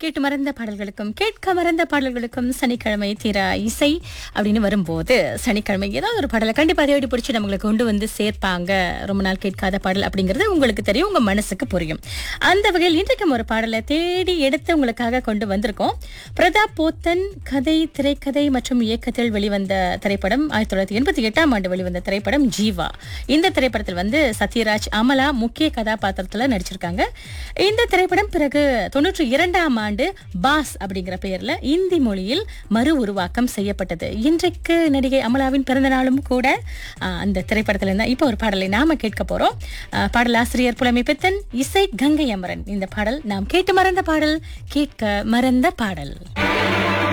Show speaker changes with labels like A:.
A: கேட்டு மறந்த பாடல்களுக்கும் கேட்க மறந்த பாடல்களுக்கும் சனிக்கிழமை தீரா இசை அப்படின்னு வரும்போது சனிக்கிழமை ஏதாவது ஒரு பாடலை கண்டிப்பா தேடி பிடிச்சி நம்மளுக்கு கொண்டு வந்து சேர்ப்பாங்க ரொம்ப நாள் கேட்காத பாடல் அப்படிங்கிறது உங்களுக்கு தெரியும் உங்க மனசுக்கு புரியும் அந்த வகையில் இன்றைக்கும் ஒரு பாடலை தேடி எடுத்து உங்களுக்காக கொண்டு வந்திருக்கோம் பிரதாப் போத்தன் கதை திரைக்கதை மற்றும் இயக்கத்தில் வெளிவந்த திரைப்படம் ஆயிரத்தி தொள்ளாயிரத்தி எண்பத்தி எட்டாம் ஆண்டு வெளிவந்த திரைப்படம் ஜீவா இந்த திரைப்படத்தில் வந்து சத்யராஜ் அமலா முக்கிய கதாபாத்திரத்துல நடிச்சிருக்காங்க இந்த திரைப்படம் பிறகு தொண்ணூற்றி இரண்டாம் ஆண்டு பாஸ் அப்படிங்கிற பெயர்ல இந்தி மொழியில் மறு உருவாக்கம் செய்யப்பட்டது இன்றைக்கு நடிகை அமலாவின் பிறந்த நாளும் கூட ஆஹ், அந்த திரைப்படத்துல இருந்தா இப்போ ஒரு பாடலை நாம கேட்க போறோம் ஆஹ், பாடலாசிரியர் புலமை பித்தன் இசை கங்கை அமரன் இந்த பாடல் நாம் கேட்டு மறந்த பாடல் கேட்க மறந்த பாடல்